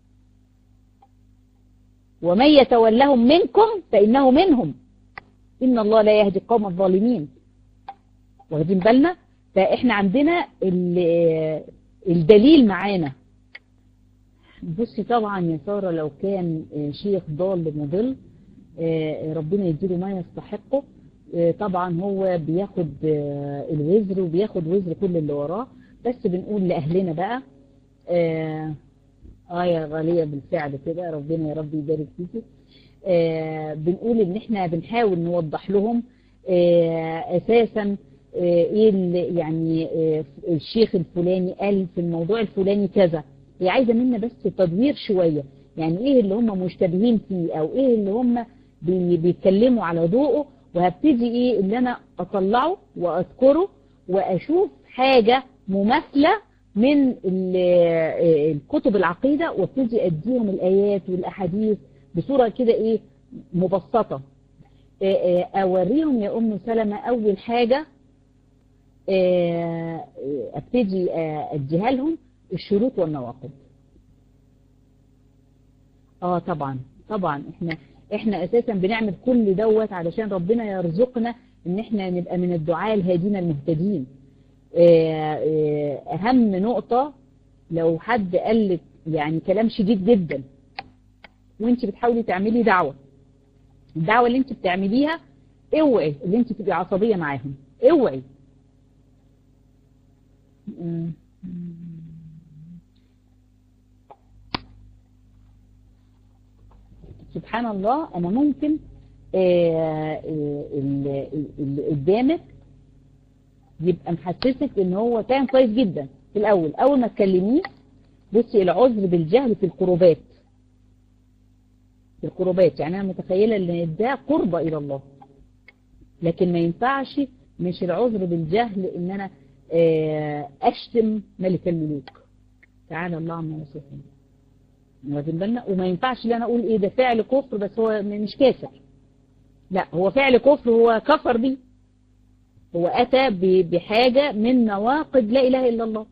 [SPEAKER 1] ومن يتولهم منكم فإنه منهم إن الله لا يهدي القوم الظالمين واخدين بالنا فإحنا عندنا الدليل معانا بصي طبعا يا سارة لو كان شيخ ضال مضل ربنا يديله ما يستحقه طبعا هو بياخد الوزر وبياخد وزر كل اللي وراه بس بنقول لأهلنا بقى آه, آه يا غالية بالفعل كده ربنا يا رب يبارك فيكي آه بنقول ان احنا بنحاول نوضح لهم آه اساسا ايه يعني الشيخ الفلاني قال في الموضوع الفلاني كذا هي عايزة منا بس تدوير شوية يعني ايه اللي هم مشتبهين فيه او ايه اللي هم بيتكلموا على ضوءه وهبتدي ايه اللي انا اطلعه واذكره واشوف حاجة مماثلة من الكتب العقيدة وابتدي اديهم الايات والاحاديث بصورة كده ايه مبسطة اوريهم يا ام سلمة اول حاجة ابتدي اديها لهم الشروط والنواقض اه طبعا طبعا احنا احنا اساسا بنعمل كل دوت علشان ربنا يرزقنا ان احنا نبقى من الدعاء الهادين المهتدين اهم نقطة لو حد قال لك يعني كلام شديد جدا وانت بتحاولي تعملي دعوة الدعوة اللي انت بتعمليها اوعي اللي انت تبقي عصبية معاهم اوعي سبحان الله انا ممكن اللي قدامك يبقى محسسك ان هو فاهم كويس جدا في الاول اول ما تكلميه بصي العذر بالجهل في القربات في القربات يعني انا متخيله ان ده قربة الى الله لكن ما ينفعش مش العذر بالجهل ان انا اشتم ملك الملوك تعالى الله عما يصفون واخدين بالنا وما ينفعش ان انا اقول ايه ده فعل كفر بس هو مش كافر لا هو فعل كفر هو كفر بيه هو اتى بحاجة من نواقض لا اله الا الله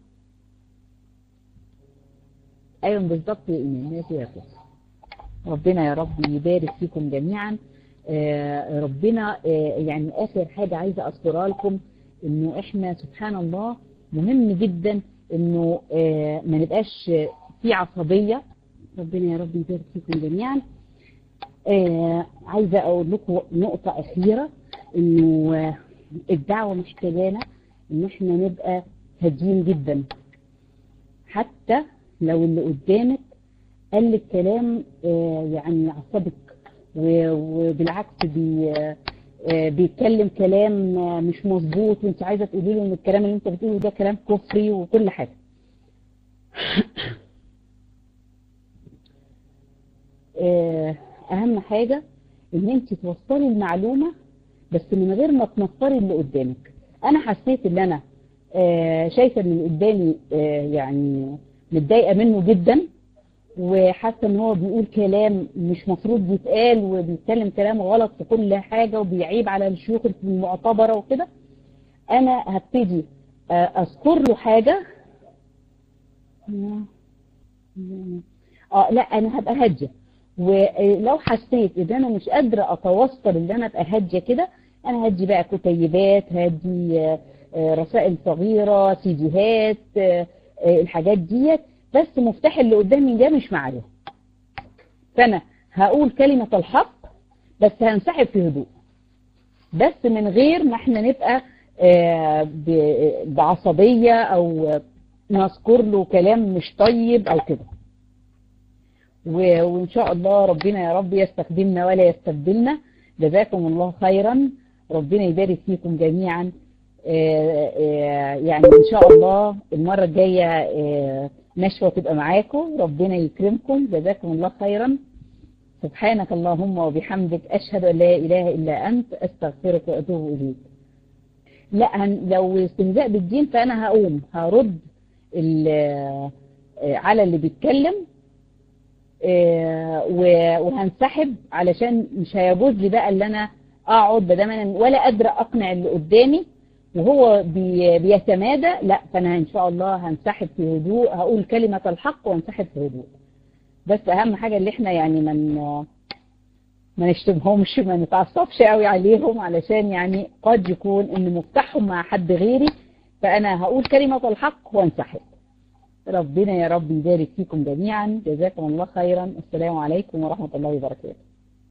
[SPEAKER 1] ايوه بالظبط يا ايمان هي فيها كفر ربنا يا رب يبارك فيكم جميعا آه ربنا آه يعني اخر حاجة عايزة اذكرها لكم انه احنا سبحان الله مهم جدا انه آه ما نبقاش في عصبية ربنا يا رب يبارك فيكم جميعا آه عايزة اقول لكم نقطة اخيرة انه آه الدعوة محتاجانا ان احنا نبقى هاديين جدا حتى لو اللي قدامك قال لك كلام آه يعني يعصبك وبالعكس بي آه بيتكلم كلام مش مظبوط وانت عايزة تقولي له ان الكلام اللي انت بتقوله ده كلام كفري وكل حاجة اهم حاجة ان انت توصلي المعلومة بس من غير ما تنفري اللي قدامك انا حسيت ان انا شايفة ان اللي قدامي يعني متضايقة منه جدا وحاسة ان هو بيقول كلام مش مفروض يتقال وبيتكلم كلام غلط في كل حاجة وبيعيب على الشيوخ المعتبرة وكده انا هبتدي اذكر له حاجة اه لا انا هبقى هاديه ولو حسيت ان انا مش قادرة اتوصل ان انا ابقى هاديه كده انا هدي بقى كتيبات هدي رسائل صغيرة سيديهات الحاجات ديت بس مفتاح اللي قدامي ده مش معايا فانا هقول كلمة الحق بس هنسحب في هدوء بس من غير ما احنا نبقى بعصبية او نذكر له كلام مش طيب او كده وإن شاء الله ربنا يا رب يستخدمنا ولا يستبدلنا جزاكم الله خيرا ربنا يبارك فيكم جميعا يعني إن شاء الله المرة الجاية نشوة تبقى معاكم ربنا يكرمكم جزاكم الله خيرا سبحانك اللهم وبحمدك أشهد أن لا إله إلا أنت أستغفرك وأتوب إليك لا لو استهزاء بالدين فأنا هقوم هرد على اللي بيتكلم وهنسحب علشان مش هيجوز لي بقى اللي انا اقعد بدل انا ولا قادره اقنع اللي قدامي وهو بي بيتمادى لا فانا ان شاء الله هنسحب في هدوء هقول كلمة الحق وانسحب في هدوء بس اهم حاجة اللي احنا يعني من ما نشتمهمش ما نتعصبش قوي عليهم علشان يعني قد يكون ان مفتاحهم مع حد غيري فانا هقول كلمة الحق وانسحب ربنا يا رب يبارك فيكم جميعا جزاكم الله خيرا السلام عليكم ورحمة الله وبركاته